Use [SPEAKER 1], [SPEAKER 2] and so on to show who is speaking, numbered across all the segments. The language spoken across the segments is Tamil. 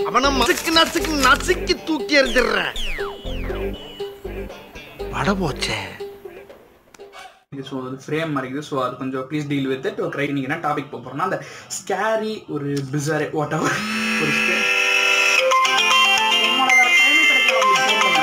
[SPEAKER 1] அவனை நசுக்கு நசுக்கு நசுக்கி தூக்கி எறிஞ்சிடுறேன் பட போச்சே
[SPEAKER 2] ஸோ அது ஃப்ரேம் மறைக்குது ஸோ அது கொஞ்சம் please deal with it okay இன்னைக்கு என்ன டாபிக் போக போறோம்னா அந்த ஸ்கேரி ஒரு பிசர் வாட் எவர் ஒரு scare- உம்மோட வேற time கிடைக்கல உங்களுக்கு சொல்லுங்க.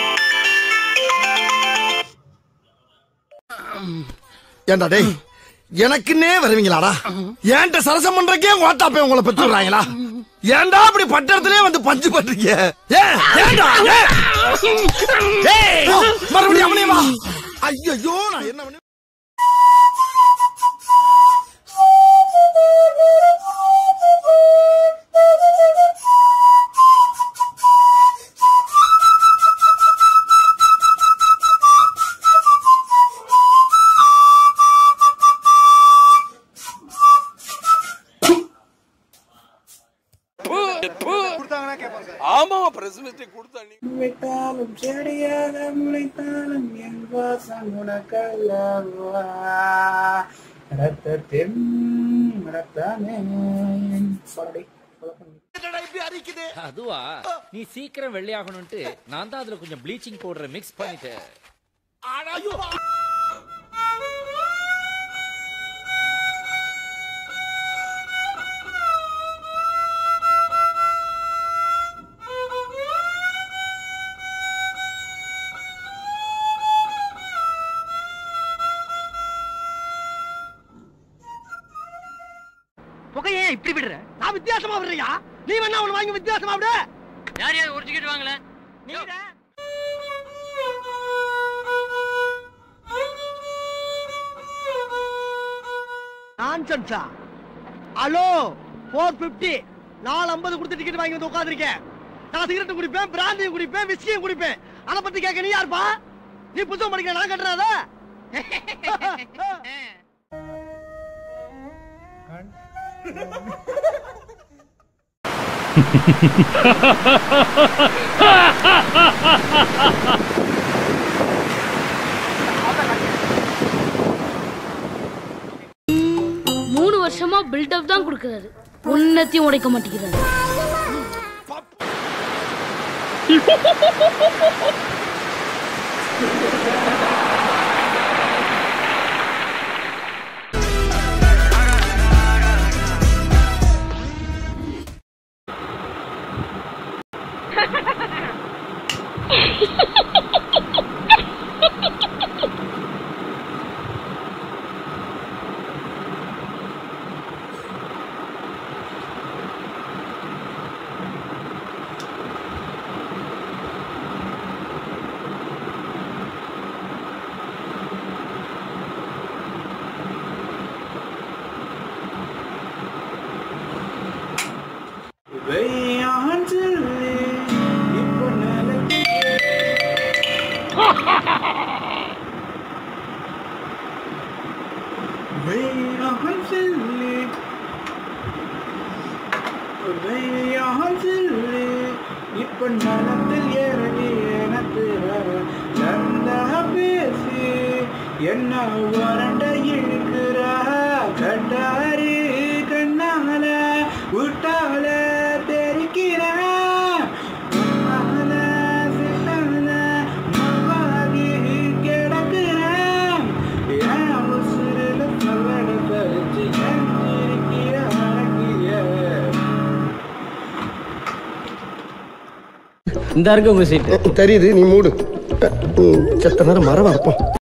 [SPEAKER 1] ஏண்டா டேய் எனக்குன்னே வருவீங்களாடா ஏன்ட்ட சரசம் பண்றக்கே ஓட்டாப்பே உங்களை பெற்று விடுறாங்களா ஏன்டா அப்படி பட்டத்திலே வந்து பஞ்சு பண்றீங்க ஏன்? ஏன்டா ஏன்? ஏய், மறுபடியும் அவனே வா ஐயோ நான் என்ன பண்ண
[SPEAKER 2] முளைத்தாலும் செடியாக முளைத்தாலும் என் வாசம் உனக்கல்லவா ரத்தத்தின் ரத்தமே சாரி
[SPEAKER 3] அதுவா நீ சீக்கிரம் வெள்ளையாகணும்ட்டு நான் தான் அதுல கொஞ்சம் ப்ளீச்சிங் பவுடரை மிக்ஸ் பண்ணிட்டேன்
[SPEAKER 4] புகையே இப்படி விடுற நான் வித்தியாசமா விடுறியா நீ வேணா அவனை வாங்கி வித்தியாசமா விடு
[SPEAKER 5] யார் யார் உடச்சுக்கிட்டு வாங்கல
[SPEAKER 4] நீடா நான்சென்ஸா ஹலோ ஃபோர் பிப்டி நாலு ஐம்பது கொடுத்து டிக்கெட் வாங்கி வந்து உட்காந்துருக்கேன் நான் சிகரெட் குடிப்பேன் பிராந்தியும் குடிப்பேன் விஸ்கியும் குடிப்பேன் அதை பத்தி கேட்க நீ யாருப்பா நீ புத்தகம் படிக்கிற நான் கட்டுறாத
[SPEAKER 6] மூணு வருஷமா பில்டப் தான் கொடுக்கறாரு உன்னத்தையும் உடைக்க மாட்டேங்கிறாரு
[SPEAKER 2] இப்போ நிலைக்கு வெய்யான் செல்லி வெய்யான் செல்லி இப்ப நலத்தில் இறங்கி எனக்கு வர நந்தா பேசி என்ன வறண்ட இழுக்கிற கண்டாரி கண்ணால விட்டால தெரிக்கிறேன் உன்னால சித்தால மவாகி கிடக்கிறேன் என் உசுருல சல்லட தரிச்சு என் இருக்கிற அடக்கிய
[SPEAKER 4] இந்த இருக்கு உங்க சீட்டு
[SPEAKER 1] தெரியுது நீ மூடு செத்த நேரம் மரம் இருப்போம்